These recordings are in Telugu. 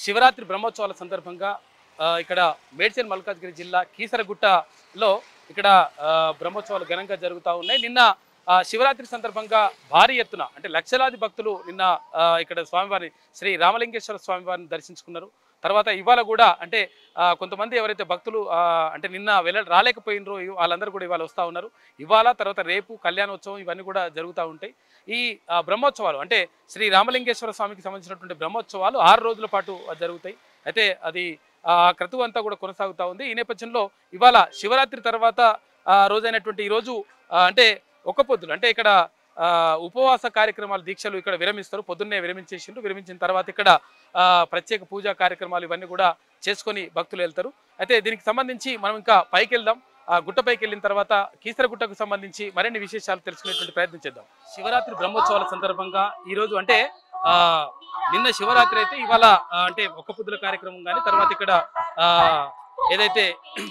శివరాత్రి బ్రహ్మోత్సవాల సందర్భంగా ఆ, ఇక్కడ మేడ్చల్ మల్కాజ్గిరి జిల్లా కీసరగుట్టలో ఇక్కడ ఆ, బ్రహ్మోత్సవాలు ఘనంగా జరుగుతూ ఉన్నాయి నిన్న ఆ, శివరాత్రి సందర్భంగా భారీ ఎత్తున అంటే లక్షలాది భక్తులు నిన్న ఆ, ఇక్కడ స్వామివారిని శ్రీ రామలింగేశ్వర స్వామివారిని దర్శించుకున్నారు తర్వాత ఇవాళ కూడా అంటే ఆ, కొంతమంది ఎవరైతే భక్తులు ఆ, అంటే నిన్న వెళ్ళ రాలేకపోయినరో ఇ- వాళ్ళందరూ కూడా ఇవాళ వస్తూ ఉన్నారు ఇవాళ తర్వాత రేపు కళ్యాణోత్సవం ఇవన్నీ కూడా జరుగుతూ ఉంటాయి ఈ ఆ, బ్రహ్మోత్సవాలు అంటే శ్రీ రామలింగేశ్వర స్వామికి సంబంధించినటువంటి బ్రహ్మోత్సవాలు ఆరు రోజుల పాటు ఆ, జరుగుతాయి అయితే అది ఆ క్రతువు అంతా కూడా కొనసాగుతూ ఉంది ఈ నేపథ్యంలో ఇవాళ శివరాత్రి తర్వాత ఆ, రోజైనటువంటి ఈ రోజు ఆ, అంటే ఒక్క పొద్దులు అంటే ఇక్కడ ఆ, ఉపవాస కార్యక్రమాలు దీక్షలు ఇక్కడ విరమిస్తారు పొద్దున్నే విరమించేసిండ్రు విరమించిన తర్వాత ఇక్కడ ఆ, ప్రత్యేక పూజా కార్యక్రమాలు ఇవన్నీ కూడా చేసుకొని భక్తులు వెళ్తారు అయితే దీనికి సంబంధించి మనం ఇంకా పైకి వెళ్దాం ఆ గుట్టపైకి వెళ్ళిన తర్వాత కీసరగుట్టకు సంబంధించి మరిన్ని విశేషాలు తెలుసుకునేటువంటి ప్రయత్నం చేద్దాం శివరాత్రి బ్రహ్మోత్సవాల సందర్భంగా ఈ రోజు అంటే ఆ నిన్న శివరాత్రి అయితే ఇవాళ ఆ, అంటే ఒక్క పొద్దుల కార్యక్రమం కానీ తర్వాత ఇక్కడ ఆ ఏదైతే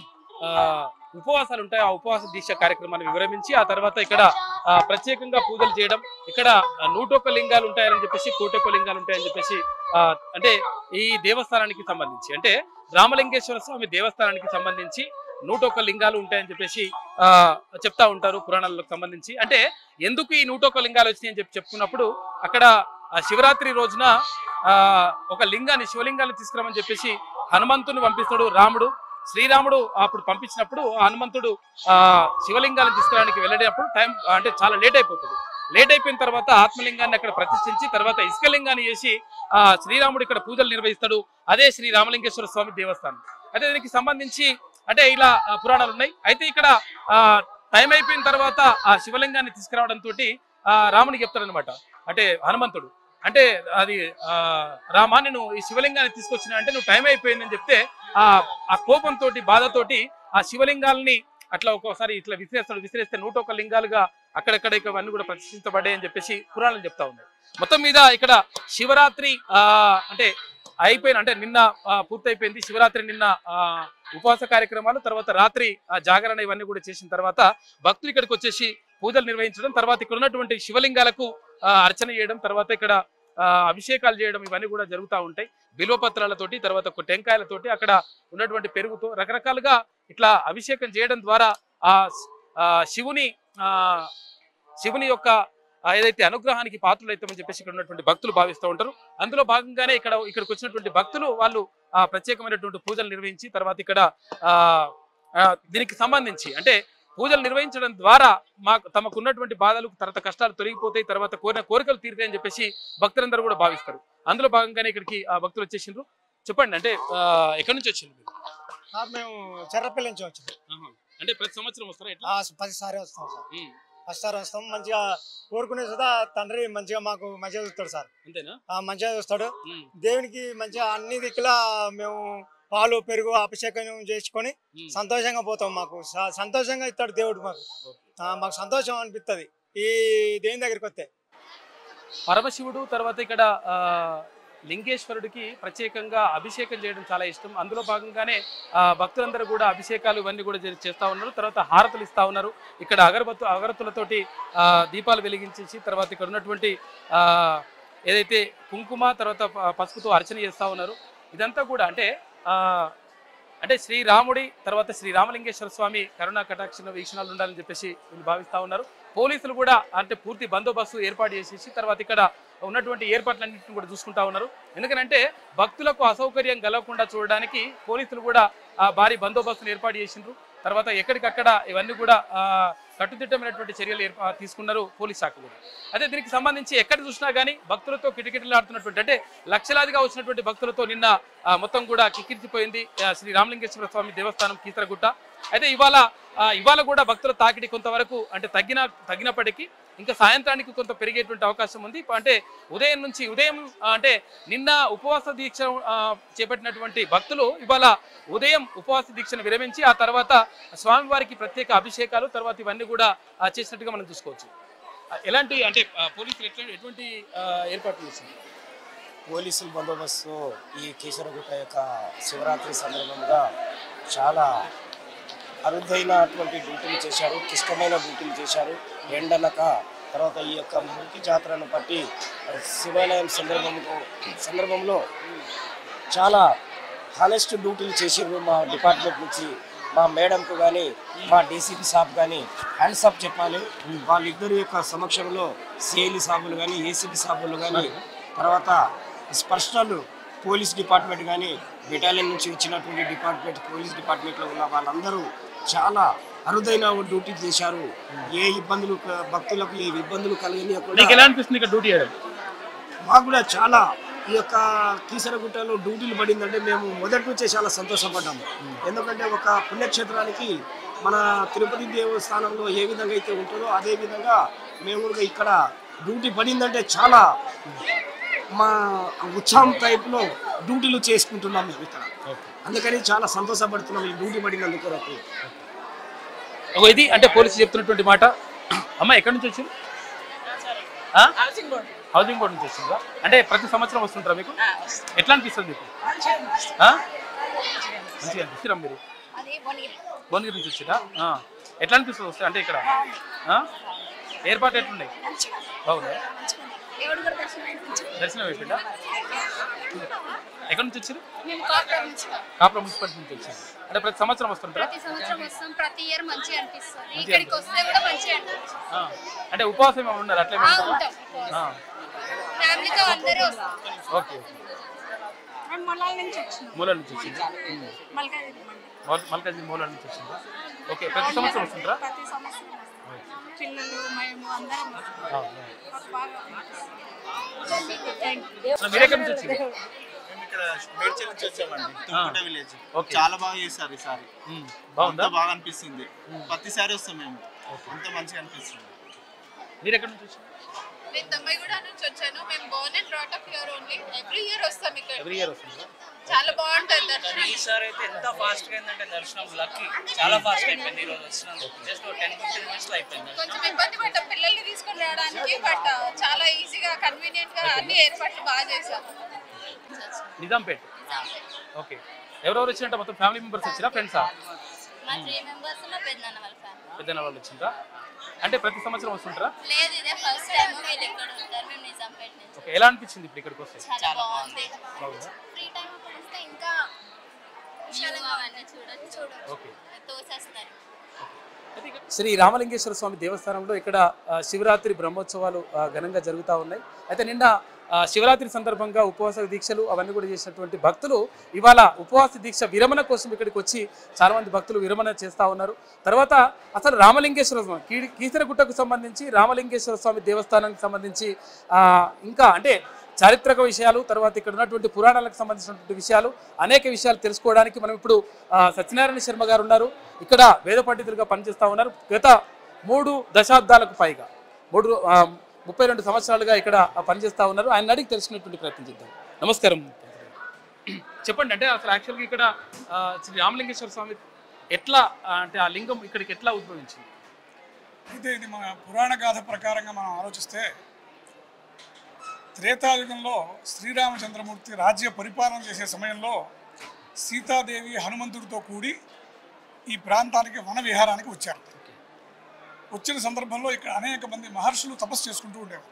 ఆ ఉపవాసాలు ఉంటాయో ఆ ఉపవాస దీక్ష కార్యక్రమాన్ని వివరమించి ఆ తర్వాత ఇక్కడ ఆ, ప్రత్యేకంగా పూజలు చేయడం ఇక్కడ ఆ, నూటొక్క లింగాలు ఉంటాయని చెప్పేసి కోటొక్క లింగాలు ఉంటాయని చెప్పేసి ఆ, అంటే ఈ దేవస్థానానికి సంబంధించి అంటే రామలింగేశ్వర స్వామి దేవస్థానానికి సంబంధించి నూటొక్క లింగాలు ఉంటాయని చెప్పేసి ఆ చెప్తా ఉంటారు పురాణాలకు సంబంధించి అంటే ఎందుకు ఈ నూటొక్క లింగాలు వచ్చినాయి అని చెప్పి చెప్పుకున్నప్పుడు అక్కడ ఆ శివరాత్రి రోజున ఆ ఒక లింగాన్ని శివలింగాన్ని తీసుకురామని చెప్పేసి హనుమంతుని పంపిస్తాడు రాముడు శ్రీరాముడు అప్పుడు పంపించినప్పుడు ఆ హనుమంతుడు ఆ శివలింగాన్ని తీసుకురావడానికి వెళ్ళేటప్పుడు టైం అంటే చాలా లేట్ అయిపోతుంది లేట్ అయిపోయిన తర్వాత ఆత్మలింగాన్ని అక్కడ ప్రతిష్ఠించి తర్వాత ఇసుకలింగాన్ని చేసి ఆ శ్రీరాముడు ఇక్కడ పూజలు నిర్వహిస్తాడు అదే శ్రీ రామలింగేశ్వర స్వామి దేవస్థానం అయితే దీనికి సంబంధించి అంటే ఇలా ఆ, పురాణాలు ఉన్నాయి అయితే ఇక్కడ ఆ టైం అయిపోయిన తర్వాత ఆ శివలింగాన్ని తీసుకురావడం తోటి ఆ రామునికి చెప్తాడనమాట అంటే హనుమంతుడు అంటే అది ఆ రామా నేను ఈ శివలింగాన్ని తీసుకొచ్చిన అంటే నువ్వు టైం అయిపోయిందని చెప్తే ఆ ఆ కోపంతో బాధతోటి ఆ శివలింగాల్ని అట్లా ఒక్కోసారి ఇట్లా విసిరేస్తాడు విసిరేస్తే నూట ఒక లింగాలుగా అక్కడక్కడ ఇవన్నీ కూడా ప్రతిష్ఠించబడ్డాయి అని చెప్పేసి పురాణాలు చెప్తా ఉన్నాయి మొత్తం మీద ఇక్కడ శివరాత్రి ఆ అంటే అయిపోయిన అంటే నిన్న ఆ, పూర్తయిపోయింది శివరాత్రి నిన్న ఆ, ఉపవాస కార్యక్రమాలు తర్వాత రాత్రి ఆ, జాగరణ ఇవన్నీ కూడా చేసిన తర్వాత భక్తులు ఇక్కడికి వచ్చేసి పూజలు నిర్వహించడం తర్వాత ఇక్కడ ఉన్నటువంటి శివలింగాలకు ఆ, అర్చన చేయడం తర్వాత ఇక్కడ ఆ, అభిషేకాలు చేయడం ఇవన్నీ కూడా జరుగుతూ ఉంటాయి బిల్వపత్రాలతోటి తర్వాత ఒక టెంకాయలతోటి అక్కడ ఉన్నటువంటి పెరుగుతో రకరకాలుగా ఇట్లా అభిషేకం చేయడం ద్వారా ఆ స్- ఆ శివుని ఆ శివుని యొక్క ఆ ఏదైతే అనుగ్రహానికి పాత్రలు అవుతామని చెప్పేసి ఇక్కడ ఉన్నటువంటి భక్తులు భావిస్తూ ఉంటారు అందులో భాగంగానే ఇక్కడ ఇక్కడికి వచ్చినటువంటి భక్తులు వాళ్ళు ఆ ప్రత్యేకమైనటువంటి పూజలు నిర్వహించి తర్వాత ఇక్కడ ఆ ఆ, దీనికి సంబంధించి అంటే పూజలు నిర్వహించడం ద్వారా మాకు తమకు ఉన్నటువంటి బాధలు తర్వాత కష్టాలు తొలగిపోతాయి తర్వాత కోరిన కోరికలు తీరుతాయని చెప్పేసి భక్తులందరూ కూడా భావిస్తారు అందులో భాగంగానే ఇక్కడికి ఆ భక్తులు వచ్చేసిండ్రు చెప్పండి అంటే ఆ, ఎక్కడి నుంచి వచ్చిండ్రు మీరు సార్ మేము చెర్రపల్లి నుంచి వచ్చాం ఆహా. అంటే ప్రతి సంవత్సరం వస్తారా ఎట్లా ఆ, పది సారి వస్తాం సార్ ఉమ్. ఫస్ట్ సారి వస్తాం మంచిగా కోరుకునే సుధా తండ్రి మంచిగా మాకు మంచిగా చూస్తాడు సార్ అంతేనా ఆ, మంచిగా చూస్తాడు ఉమ్. దేవునికి మంచిగా అన్ని దిక్కులా మేము పాలు పెరుగు అభిషేకం చేసుకొని ఉమ్. సంతోషంగా పోతాం మాకు స- సంతోషంగా ఇస్తాడు దేవుడు మాకు ఆ, మాకు సంతోషం అనిపిస్తుంది ఈ దేవుని దగ్గరికి వస్తే పరమశివుడు తర్వాత ఇక్కడ ఆ, లింగేశ్వరుడికి ప్రత్యేకంగా అభిషేకం చేయడం చాలా ఇష్టం అందులో భాగంగానే ఆ, భక్తులందరూ కూడా అభిషేకాలు ఇవన్నీ కూడా చే- చేస్తా ఉన్నారు తర్వాత హారతులు ఇస్తా ఉన్నారు ఇక్కడ అగరబత్తు అగరత్తులతోటి ఆ, దీపాలు వెలిగించేసి తర్వాత ఇక్కడ ఉన్నటువంటి ఆ, ఏదైతే కుంకుమ తర్వాత ప- పసుపుతో అర్చన చేస్తా ఉన్నారు ఇదంతా కూడా అంటే ఆ, అంటే శ్రీరాముడి తర్వాత శ్రీ రామలింగేశ్వర స్వామి కరుణా కటాక్షణ వీక్షణాలు ఉండాలని చెప్పేసి వీళ్ళు భావిస్తా ఉన్నారు పోలీసులు కూడా అంటే పూర్తి బందోబస్తు ఏర్పాటు చేసేసి తర్వాత ఇక్కడ ఉన్నటువంటి ఏర్పాట్లన్నింటిని కూడా చూసుకుంటా ఉన్నారు ఎందుకంటే భక్తులకు అసౌకర్యం కలగకుండా చూడడానికి పోలీసులు కూడా ఆ భారీ బందోబస్తును ఏర్పాటు చేసిండ్రు తర్వాత ఎక్కడికక్కడ ఇవన్నీ కూడా ఆ, కట్టుదిట్టమైనటువంటి చర్యలు ఏర్పా తీసుకున్నారు పోలీస్ శాఖ కూడా అదే దీనికి సంబంధించి ఎక్కడ చూసినా కానీ భక్తులతో కిటకిటలాడుతున్నటువంటి అంటే లక్షలాదిగా వచ్చినటువంటి భక్తులతో నిన్న ఆ, మొత్తం కూడా కిక్కిరిచిపోయింది ఆ, శ్రీ రామలింగేశ్వర స్వామి దేవస్థానం కీసరగుట్ట అయితే ఇవాళ ఆ, ఇవాళ కూడా భక్తుల తాకిడి కొంతవరకు అంటే తగ్గిన తగ్గినప్పటికీ ఇంకా సాయంత్రానికి కొంత పెరిగేటువంటి అవకాశం ఉంది అంటే ఉదయం నుంచి ఉదయం ఆ, అంటే నిన్న ఉపవాస దీక్ష ఆ, చేపట్టినటువంటి భక్తులు ఇవాళ ఉదయం ఉపవాస దీక్షను విరమించి ఆ తర్వాత స్వామివారికి ప్రత్యేక అభిషేకాలు తర్వాత ఇవన్నీ కూడా ఆ, చేసినట్టుగా మనం చూసుకోవచ్చు ఆ, ఎలాంటి అంటే ఆ, పోలీసులు ఎట్లా ఎటువంటి ఆ, ఏర్పాట్లు చేసింది పోలీసుల బందోబస్తు ఈ కీసరగుట్ట యొక్క శివరాత్రి సందర్భంగా చాలా అరుదైనటువంటి డ్యూటీలు చేశారు క్లిష్టమైన డ్యూటీలు చేశారు ఎండనక తర్వాత ఈ యొక్క మురికి జాతరను బట్టి శివాలయం సందర్భంలో సందర్భంలో చాలా హానెస్ట్ డ్యూటీలు చేసిర్రు మా డిపార్ట్మెంట్ నుంచి మా మేడంకు కానీ మా డీసీపీ సాబ్ కానీ హ్యాండ్స్ అప్ చెప్పాలి వాళ్ళిద్దరి యొక్క సమక్షంలో సిఐలి సాబులు కానీ ఏసీపీ సాబులు కానీ తర్వాత పర్సనల్ పోలీస్ డిపార్ట్మెంట్ కానీ బెటాలియన్ నుంచి వచ్చినటువంటి డిపార్ట్మెంట్ పోలీస్ డిపార్ట్మెంట్లో ఉన్న వాళ్ళందరూ చాలా అరుదైన డ్యూటీ చేశారు ఏ ఇబ్బందులు క- భక్తులకు ఏ ఇబ్బందులు నీకు కలిగిన ఎలా అనిపిస్తుంది ఇక్కడ డ్యూటీ చేయడం మాకు కూడా చాలా ఈ యొక్క కీసరగుట్టలో డ్యూటీలు పడిందంటే మేము మొదటి నుంచే చాలా సంతోషపడ్డాము ఎందుకంటే ఒక పుణ్యక్షేత్రానికి మన తిరుపతి దేవస్థానంలో ఏ విధంగా అయితే ఉంటుందో అదే విధంగా మేము కూడా ఇక్కడ డ్యూటీ పడిందంటే చాలా మా ఉత్సాహం టైప్లో డ్యూటీలు చేసుకుంటున్నాం మేము ఇక్కడ అందుకని చాలా సంతోషపడుతున్నాం ఈ డ్యూటీ పడినందుకు కొరకు ఒక ఇది అంటే పోలీసు చెప్తున్నటువంటి మాట అమ్మ ఎక్కడి నుంచి వచ్చింది హౌసింగ్ బోర్డ్ నుంచి వచ్చిందా అంటే ప్రతి సంవత్సరం వస్తుంటారా మీకు ఎట్లా అనిపిస్తుంది మీకు ఆ? మంచిగా అనిపిస్తారా మీరు అది భువనగిరి భువనగిరి నుంచి వచ్చిరా ఆ. ఎట్లా అనిపిస్తుంది వస్తే అంటే ఇక్కడ ఆ? ఏర్పాటు ఎట్లున్నాయి బాగున్నాయి దేవుడు కూడా దర్శనం అయింది. దర్శనం అయిపోయిందా ఎక్కడి నుంచి వచ్చారు మేము కాపురం నుంచి కాపుల మున్సిపాలిటీ నుంచి వచ్చారు అంటే ప్రతి సంవత్సరం వస్తుంటారా ప్రతి సంవత్సరం వస్తాం ప్రతి ఇయర్ మంచిగా అనిపిస్తుంది మంచిగా ఇక్కడికి వస్తే కూడా మంచిగా అనిపిస్తుంది ఆ. అంటే ఉపవాసం ఏమైనా ఉన్నారు అట్లే ఆ, ఉంటాం ఆ. ఫ్యామిలీతో అందరూ వస్తాం ఓకే మేము మొలాల నుంచి వచ్చినాం మూల నుంచి వచ్చింది మల్కాజ్గిరి మల్కాజ్గిరి మూల నుంచి వచ్చిందా ఓకే ప్రతి సంవత్సరం వస్తుంటారా ప్రతి సంవత్సరం వస్తాం. పిల్లలు మేము అందరం వస్తాం. ఆ, ఆ. మాకు బాగా అనిపిస్తుంది. Thank you. అసలు మీరు ఎక్కడి నుంచి వచ్చింది మేము ఇక్కడ మేడ్చల్ నుంచి వచ్చామండి తుమ్ముకుంట విలేజ్ ఓకే. చాలా బాగా చేశారు ఈసారి ఉమ్, బాగుందా అంతా బాగా అనిపిస్తుంది ప్రతిసారి వస్తాం మేము అంత మంచిగా అనిపిస్తుంది మీరు ఎక్కడి నుంచి వచ్చారు నేను తొంభైగూడ నుంచి వచ్చాను మేము born and brought up here only every year వస్తాం ఇక్కడ ఎవ్రీ ఇయర్ వస్తుందా చాలా బాగుంటుంది దర్శనం ఈసారి అయితే ఎంత ఫాస్ట్ గా అయిందంటే దర్శనం లక్కీ చాలా ఫాస్ట్ అయిపోయింది ఈ రోజు వచ్చిన జస్ట్ టెన్ ఫిఫ్టీన్ మినిట్స్ లో అయిపోయింది కొంచెం ఇబ్బంది పడ్డాం పిల్లల్ని తీసుకొని రావడానికి బట్ చాలా ఈజీగా కన్వీనియంట్ గా అన్ని ఏర్పాట్లు బాగా చేశారు నిజాంపేట్ ఓకే ఎవరెవరు వచ్చినట్టు మొత్తం ఫ్యామిలీ మెంబర్స్ వచ్చిరా ఫ్రెండ్సా మా త్రీ మెంబర్స్ లో పెద్దన్న వాళ్ళ ఫ్యామిలీ పెద్దన్న వాళ్ళు వచ్చిండ్రా అంటే ప్రతి సంవత్సరం వస్తుంటారా లేదు ఇదే ఫస్ట్ టైం వీళ్ళు ఇక్కడ ఉంటారు మేము నిజాంపేట నుంచి ఓకే ఎలా అనిపించింది ఇప్పుడు ఇక్కడికి వస్తే చాలా బాగుంది బాగుందా ఫ్రీ టైం అప్పుడు వస్తే ఇంకా విశాలంగా అవన్నీ చూడొచ్చు చూడొచ్చు ఓకే తోసేస్తారు శ్రీ రామలింగేశ్వర స్వామి దేవస్థానంలో ఇక్కడ ఆ, శివరాత్రి బ్రహ్మోత్సవాలు ఆ, ఘనంగా జరుగుతూ ఉన్నాయి అయితే నిన్న ఆ, శివరాత్రి సందర్భంగా ఉపవాస దీక్షలు అవన్నీ కూడా చేసినటువంటి భక్తులు ఇవాళ ఉపవాస దీక్ష విరమణ కోసం ఇక్కడికి వచ్చి చాలా మంది భక్తులు విరమణ చేస్తూ ఉన్నారు తర్వాత అసలు రామలింగేశ్వర స్వామి కీ కీసరగుట్టకు సంబంధించి రామలింగేశ్వర స్వామి దేవస్థానానికి సంబంధించి ఆ, ఇంకా అంటే చారిత్రక విషయాలు తర్వాత ఇక్కడ ఉన్నటువంటి పురాణాలకు సంబంధించినటువంటి విషయాలు అనేక విషయాలు తెలుసుకోవడానికి మనం ఇప్పుడు ఆ, సత్యనారాయణ శర్మ గారు ఉన్నారు ఇక్కడ వేద పండితులుగా పనిచేస్తూ ఉన్నారు గత మూడు దశాబ్దాలకు పైగా మూడు ఆ, ముప్పై రెండు సంవత్సరాలుగా ఇక్కడ పనిచేస్తూ ఉన్నారు ఆయన అడిగి తెలుసుకునేటువంటి ప్రయత్నం చేద్దాం నమస్కారం చెప్పండి అంటే అసలు యాక్చువల్గా ఇక్కడ ఆ, శ్రీ రామలింగేశ్వర స్వామి ఎట్లా ఆ, అంటే ఆ లింగం ఇక్కడికి ఎట్లా ఉద్భవించింది అయితే ఇది మన పురాణ గాథ ప్రకారంగా మనం ఆలోచిస్తే త్రేతాయుగంలో శ్రీరామచంద్రమూర్తి రాజ్య పరిపాలన చేసే సమయంలో సీతాదేవి హనుమంతుడితో కూడి ఈ ప్రాంతానికి వన విహారానికి వచ్చారు వచ్చిన సందర్భంలో ఇక్కడ అనేక మంది మహర్షులు తపస్సు చేసుకుంటూ ఉండేవారు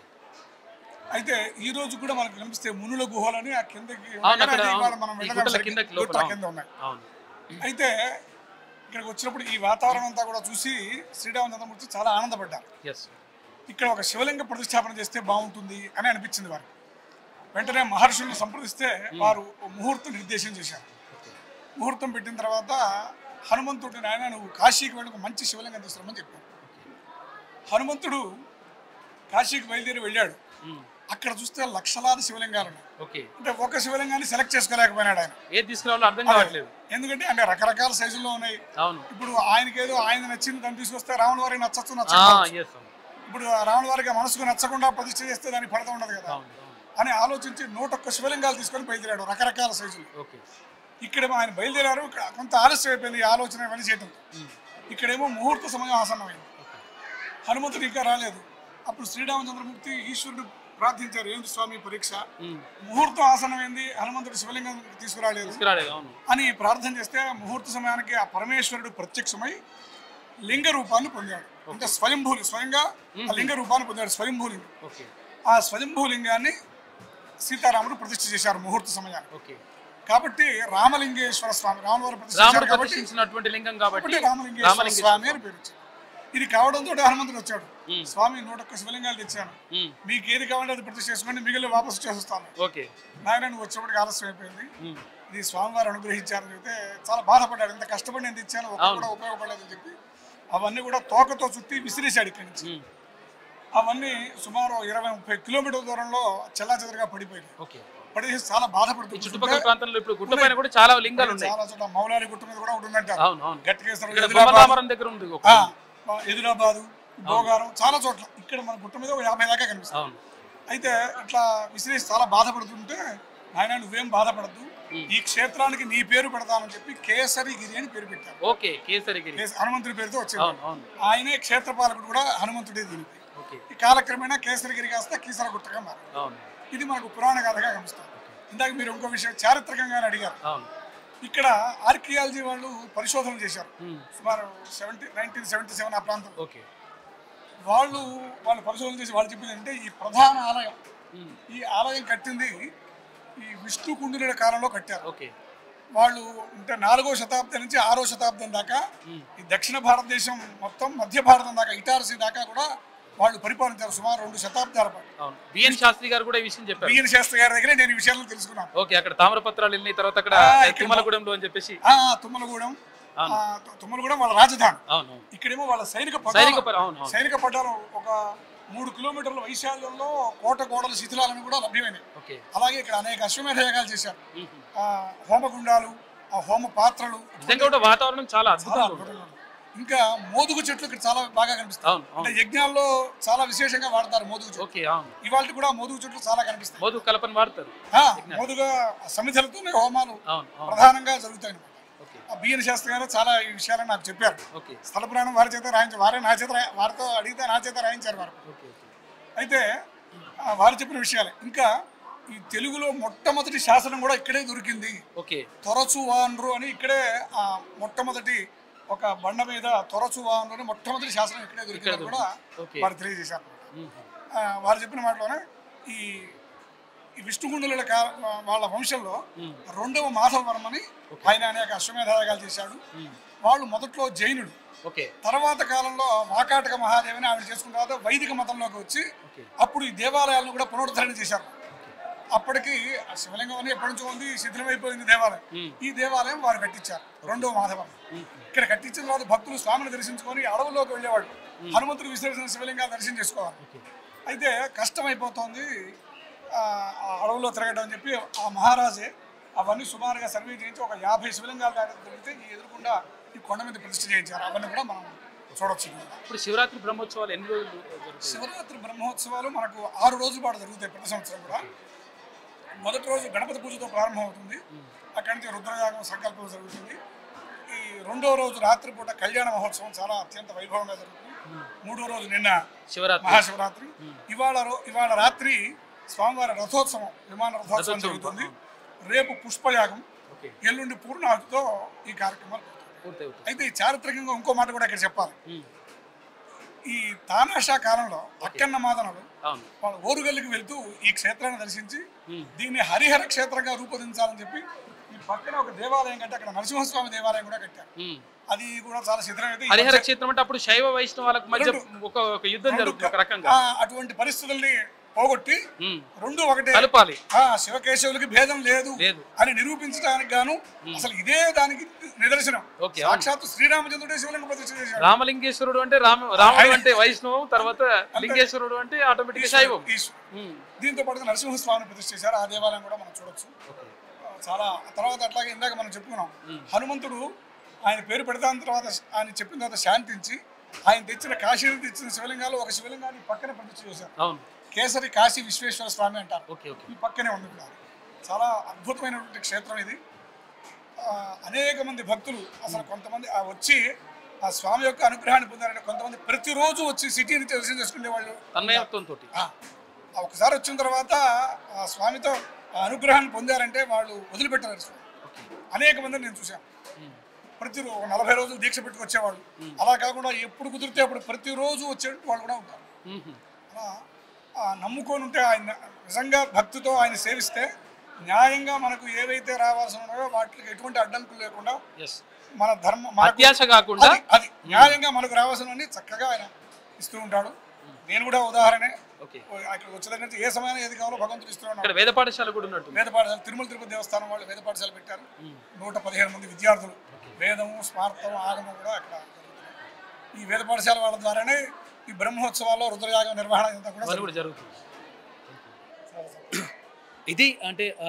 అయితే ఈ రోజు కూడా మనకు కనిపిస్తే మునుల గుహలని ఆ కిందకి అవును, అక్కడ అది ఇవాళ అవును. మనం ఈ వెళ్ళడం గుట్టల జరిగింది. కిందకి లోపల, గుట్టల అవును. కింద ఉన్నాయి అవును అయితే ఇక్కడికి వచ్చినప్పుడు ఈ వాతావరణం అంతా కూడా చూసి శ్రీరామచంద్రమూర్తి చాలా ఆనందపడ్డారు ఎస్ ఇక్కడ ఒక శివలింగ ప్రతిష్టాపన చేస్తే బాగుంటుంది అని అనిపించింది వారికి వెంటనే మహర్షుల్ని సంప్రదిస్తే వారు ఓ ముహూర్తం నిర్దేశం చేశారు ముహూర్తం పెట్టిన తర్వాత హనుమంతుడి నాయన నువ్వు కాశీకి వెళ్ళి ఒక మంచి శివలింగం తీసుకురమని చెప్పారు హనుమంతుడు కాశీకి బయలుదేరి వెళ్ళాడు అక్కడ చూస్తే లక్షలాది శివలింగాలు ఉన్నాయి ఓకే అంటే ఒక శివలింగాన్ని సెలెక్ట్ చేసుకోలేకపోయినాడు ఆయన ఏది తీసుకురావాలో అర్థం కావట్లేదు ఎందుకంటే అంటే రకరకాల సైజుల్లో ఉన్నాయి అవును ఇప్పుడు ఆయనకి ఏదో ఆయన నచ్చింది దాన్ని తీసుకొస్తే రాముల వారికి నచ్చచ్చు నచ్చచ్చు ఎస్ అవును ఇప్పుడు రాముల వారికి మనసుకు నచ్చకుండా ప్రతిష్ఠ చేస్తే దానికి ఫలితం ఉండదు కదా అవును అవును అని ఆలోచించి నూటొక్క శివలింగాలు తీసుకొని బయలుదేరాడు రకరకాల సైజులు ఓకే ఇక్కడ ఆయన బయలుదేరారు ఇక్కడ కొంత ఆలస్యం అయిపోయింది ఈ ఆలోచన ఇవన్నీ చేయటం ఇక్కడేమో ముహూర్త సమయం ఆసన్నమైంది హనుమంతుడు ఇంకా రాలేదు అప్పుడు శ్రీరామచంద్రమూర్తి ఈశ్వరుడు ప్రార్థించారు ఏంటి స్వామి పరీక్ష ముహూర్తం ఆసనమైంది హనుమంతుడు శివలింగం తీసుకురాలేదు తీసుకురాలేదు అవును అని ప్రార్థన చేస్తే ముహూర్త సమయానికి ఆ పరమేశ్వరుడు ప్రత్యక్షమై లింగ రూపాన్ని పొందాడు అంటే స్వయంభూలి స్వయంగా ఆ లింగ రూపాన్ని పొందాడు స్వయంభూలింగం ఓకే ఆ స్వయంభూలింగాన్ని సీతారాముడు ప్రతిష్ఠ చేశారు ముహూర్త సమయాన్ని ఓకే కాబట్టి రామలింగేశ్వర స్వామి రామవారి ప్రతిష్ఠ రాముడు చేశారు కాబట్టి ప్రతిష్ఠించినటువంటి లింగం కాబట్టి కాబట్టి రామలింగేశ్వర స్వామి అని పేరు వచ్చింది ఇది కావడంతో హనుమంతుడు వచ్చాడు స్వామి నూట ఒక్క శివలింగాలు తెచ్చాను ఉమ్, మీకు ఏది కావాలంటే అది ప్రతిష్ఠ చేసుకోండి మిగిలిన వాపసు చేస్తాను ఓకే నాయన నువ్వు వచ్చేప్పటికి ఆలస్యం అయిపోయింది ఉమ్, ఇది స్వామివారు అనుగ్రహించారని చెప్తే చాలా బాధపడ్డాడు ఇంత కష్టపడి నేను తెచ్చాను ఒక్క అవును. కూడా ఉపయోగపడలేదని చెప్పి అవన్నీ కూడా తోకతో చుట్టి విసిరేశాడు ఇక్కడి నుంచి ఉమ్, అవన్నీ సుమారు ఇరవై ముప్పై కిలోమీటర్ల దూరంలో చెల్లాచెదరుగా పడిపోయింది ఓకే పడిపోయి చాలా ఈ బాధపడుతుంది చుట్టుపక్కల ప్రాంతంలో ఇప్పుడు గుట్ట పైన కూడా చాలా లింగాలు ఉన్నాయి చాలా చోట్ల మౌలాలి గుట్ట మీద కూడా ఉంటుందంటారు అవును అవును గట్టికేశ్వరం ఇక్కడ ఎదిరాబాద్, బొమ్మరామరం దగ్గర ఉంది ఒక ఆ, ఎదిరాబాదు భోగారం చాలా చోట్ల ఇక్కడ మన గుట్ట మీద ఒక యాభై దాకా కనిపిస్తుంది అవును అయితే ఇట్లా విసిరేసి చాలా బాధపడుతుంటే ఆయన నువ్వేం బాధపడద్దు ఈ క్షేత్రానికి నీ పేరు పెడతానని చెప్పి కేసరిగిరి అని పేరు పెట్టారు ఓకే కేసరిగిరి కేస- హనుమంతుడి పేరుతో వచ్చింది అవును అవును ఆయనే క్షేత్రపాలకుడు కూడా హనుమంతుడే దీనికి ఓకే ఈ కాలక్రమేణా కేసరిగిరి కాస్త కీసర గుట్టగా మారింది అవును ఇది మనకు పురాణ గాథగా కనిపిస్తుంది ఇందాక మీరు ఇంకో విషయం చారిత్రకంగానే అడిగారు అవును ఇక్కడ ఆర్కియాలజీ వాళ్ళు పరిశోధనలు చేశారు ఉమ్, సుమారు సెవెంటీ నైన్టీన్ సెవెంటీ సెవెన్ ఆ ప్రాంతం ఓకే వాళ్ళు వాళ్ళు పరిశోధన చేసి వాళ్ళు చెప్పింది అంటే ఈ ప్రధాన ఆలయం ఉమ్, ఈ ఆలయం కట్టింది ఈ విష్ణు కుండినుల కాలంలో కట్టారు ఓకే వాళ్ళు అంటే నాలుగో శతాబ్దం నుంచి ఆరో శతాబ్దం దాకా ఈ దక్షిణ భారతదేశం మొత్తం మధ్య భారతం దాకా ఇటారసీ దాకా కూడా వాళ్ళు పరిపాలించారు సుమారు రెండు శతాబ్దాల పాటు అవును బిఎన్ శాస్త్రి గారు కూడా ఈ విషయం చెప్పారు బిఎన్ శాస్త్రి గారి దగ్గర నేను ఈ విషయాలను తెలుసుకున్నాను ఓకే అక్కడ తామ్రపత్రాలు వెళ్ళిన తర్వాత అక్కడ ఆ, ఇక్కడ తిమ్మలగూడెంలో అని చెప్పేసి ఆ, తుమ్మలగూడెం ఆ, తు- తుమ్మలగూడెం వాళ్ళ రాజధాని అవును అవును ఇక్కడేమో వాళ్ళ సైనిక సైనిక పటాలు పర- అవును అవును సైనిక పటాలు ఒక మూడు కిలోమీటర్ల వైశాల్యంలో కోట గోడల శిథిలాలను కూడా లభ్యమైనవి ఓకే అలాగే ఇక్కడ అనేక అశ్వమేధ యాగాలు చేశారు ఉహు. ఆ, హోమగుండాలు ఆ హోమ పాత్రలు నిజంగా కూడా వాతావరణం చాలా చాలా అద్భుతంగా ఉంది అద్భుతంగా ఉంది. ఇంకా మోదుగు చెట్లు ఇక్కడ చాలా బాగా కనిపిస్తాయి అవును అంటే అవును యజ్ఞాల్లో చాలా విశేషంగా వాడతారు మోదుగు చెట్లు ఓకే అవును ఇవాళ కూడా మోదుగు చెట్లు చాలా కనిపిస్తాయి మోదు కలపని వాడతారు ఆ, మోదుగా సమిధులతోనే హోమాలు అవును అవును ప్రధానంగా జరుగుతాయి అన్నమాట. ఓకే ఆ బిఎన్ శాస్త్రి గారు చాలా ఈ విషయాలను నాకు చెప్పారు ఓకే స్థల పురాణం వారి చేత రాయించారు వారే నా చేత రాయి- వారితో అడిగితే నా చేత రాయించారు వారు ఓకే ఓకే అయితే ఆ, వారు చెప్పిన విషయాలే ఇంకా ఈ తెలుగులో మొట్టమొదటి శాసనం కూడా ఇక్కడే దొరికింది ఓకే తొరచు వానరు అని ఇక్కడే ఆ మొట్టమొదటి ఒక బండ మీద తొరచు వానరు అని మొట్టమొదటి శాసనం ఇక్కడే దొరికిందని కూడా ఓకే. వారు తెలియజేశారు ఉహు. ఆ, వారు చెప్పిన మాటలోనే ఈ ఈ విష్ణుకుండుల కా వాళ్ళ వంశంలో రెండవ మాధవవర్మని ఆయన అనేక అశ్వమేధాయాగాలు చేశాడు వాళ్ళు మొదట్లో జైనుడు ఓకే తర్వాత కాలంలో వాకాటక మహాదేవిని ఆవిడ చేసుకున్న తర్వాత వైదిక మతంలోకి వచ్చి ఓకే. అప్పుడు ఈ దేవాలయాలను కూడా పునరుద్ధరణ చేశారు అప్పటికి ఆ శివలింగం అని ఎప్పటి నుంచో ఉంది శిథిలమైపోయింది దేవాలయం ఈ దేవాలయం వారు కట్టించారు రెండవ మాధవం ఇక్కడ కట్టించిన తర్వాత భక్తులు స్వామిని దర్శించుకొని అడవుల్లోకి వెళ్ళేవాళ్ళు హనుమంతుడు విశ్లేషణ శివలింగాలు దర్శనం చేసుకోవాలి అయితే కష్టం అయిపోతుంది ఆ ఆ అడవుల్లో తిరగడం అని చెప్పి ఆ మహారాజే అవన్నీ సుమారుగా సర్వే చేయించి ఒక యాభై శివలింగాలు దాకా దొరికితే ఈ ఎదురుకుండా ఈ కొండ మీద ప్రతిష్ఠ చేయించారు అవన్నీ కూడా మనం చూడొచ్చు ఇప్పుడు శివరాత్రి బ్రహ్మోత్సవాలు ఎన్ని రోజులు జరుగుతాయి శివరాత్రి బ్రహ్మోత్సవాలు మనకు ఆరు రోజుల పాటు జరుగుతాయి ప్రతి సంవత్సరం కూడా మొదటి రోజు గణపతి పూజతో ప్రారంభమవుతుంది అక్కడి నుంచి రుద్రయాగం సంకల్పం జరుగుతుంది ఈ రెండో రోజు రాత్రిపూట కళ్యాణ మహోత్సవం చాలా అత్యంత వైభవంగా జరుగుతుంది మూడో రోజు నిన్న శివరాత్రి మహాశివరాత్రి ఇవాళ రో- ఇవాళ రాత్రి స్వామివారి రథోత్సవం విమాన రథోత్సవం రథోత్సవం, జరుగుతుంది రేపు పుష్పయాగం ఓకే ఎల్లుండి పూర్ణాహుతితో ఈ కార్యక్రమాలు పూర్తవుతాయి. పూర్తి అవుతుంది అయితే ఈ చారిత్రకంగా ఇంకో మాట కూడా ఇక్కడ చెప్పాలి ఉమ్. ఈ తానాషా కాలంలో అక్కన్న మాదనలు అవును వాళ్ళ ఓరుగల్లికి వెళ్తూ ఈ క్షేత్రాన్ని దర్శించి ఉమ్. దీన్ని హరిహర క్షేత్రంగా రూపొందించాలని చెప్పి ఈ పక్కన ఒక దేవాలయం కట్టి అక్కడ నరసింహస్వామి దేవాలయం కూడా కట్టారు ఉమ్. అది కూడా చాలా శిథిలమైతే ఈ హరిహర మధ్య- క్షేత్రం అంటే అప్పుడు శైవ వైష్ణవాలకు మధ్య రెండు- ఒక ఒక యుద్ధం జరుగుతుంది ఒక రకంగా ఆ, అటువంటి పరిస్థితుల్ని పోగొట్టి ఉమ్. రెండు ఒకటే కలపాలి ఆ శివకేశవులకి భేదం లేదు లేదు. అని నిరూపించడానికి గాను అసలు ఇదే దానికి నిదర్శనం ఓకే, అవును. సాక్షాత్తు శ్రీరామచంద్రుడే శివలింగ ప్రతిష్ఠ చేశాడు రామలింగేశ్వరుడు అంటే రామ రాముడు అంటే వైష్ణవం తర్వాత లింగేశ్వరుడు అంటే ఆటోమేటిక్ శైవం ఈశ్వరుడు. ఉమ్. దీంతో పాటు నరసింహస్వామిని ప్రతిష్ఠ చేశారు ఆ దేవాలయం కూడా మనం చూడొచ్చు ఓకే. ఆ, చాలా తర్వాత అట్లాగే ఇందాక మనం చెప్పుకున్నాం హనుమంతుడు ఆయన పేరు పెడతాన తర్వాత ఆయన చెప్పిన తర్వాత శాంతించి ఆయన తెచ్చిన కాశీ నుంచి తెచ్చిన శివలింగాలు ఒక శివలింగాన్ని పక్కన ప్రతిష్ఠ చేశారు అవును కేసరి కాశీ విశ్వేశ్వర స్వామి అంటారు ఓకే ఓకే ఈ పక్కనే ఉంది కూడా చాలా అద్భుతమైనటువంటి క్షేత్రం ఇది ఆ, అనేక మంది భక్తులు అసలు కొంతమంది ఆ వచ్చి ఆ స్వామి యొక్క అనుగ్రహాన్ని పొందారంటే కొంతమంది ప్రతిరోజు వచ్చి సిటీని దర్శనం చేసుకునే వాళ్ళు తన్మయత్వంతో ఆ, ఆ ఒకసారి వచ్చిన తర్వాత ఆ స్వామితో ఆ అనుగ్రహాన్ని పొందారంటే వాళ్ళు వదిలిపెట్టారు స్వామి అనేక మందిని నేను చూశాను ప్రతి రో- నలభై రోజులు దీక్ష పెట్టుకు వచ్చేవాళ్ళు అలా కాకుండా ఎప్పుడు కుదిరితే అప్పుడు ప్రతిరోజు వచ్చే వాళ్ళు కూడా ఉంటారు అలా ఆ, నమ్ముకొని ఉంటే ఆయన నిజంగా భక్తితో ఆయన సేవిస్తే న్యాయంగా మనకు ఏవైతే రావాల్సి ఉన్నాయో వాటికి ఎటువంటి అడ్డంకులు లేకుండా ఎస్ మన ధర్మ మనకు- అత్యాశ కాకుండా అది అది న్యాయంగా మనకు రావాల్సినవన్నీ చక్కగా ఆయన ఇస్తూ ఉంటాడు నేను కూడా ఉదాహరణే ఓకే అక్కడ వచ్చే దగ్గర నుంచి ఏ సమయాన్ని ఏది కావాలో భగవంతుడు ఇస్తూ ఉన్నాడు ఇక్కడ వేద పాఠశాల కూడా ఉన్నట్టు వేద పాఠశాల తిరుమల తిరుపతి దేవస్థానం వాళ్ళు వేద పాఠశాల పెట్టారు నూట పదిహేను మంది విద్యార్థులు వేదము స్మార్థం ఆగమం కూడా అక్కడ జరుగుతున్నాయి ఈ వేద పాఠశాల వాళ్ళ ద్వారానే ఈ బ్రహ్మోత్సవాల్లో రుద్రయాగం నిర్వహణ ఇదంతా కూడా అది కూడా జరుగుతుంది ఇది అంటే ఆ,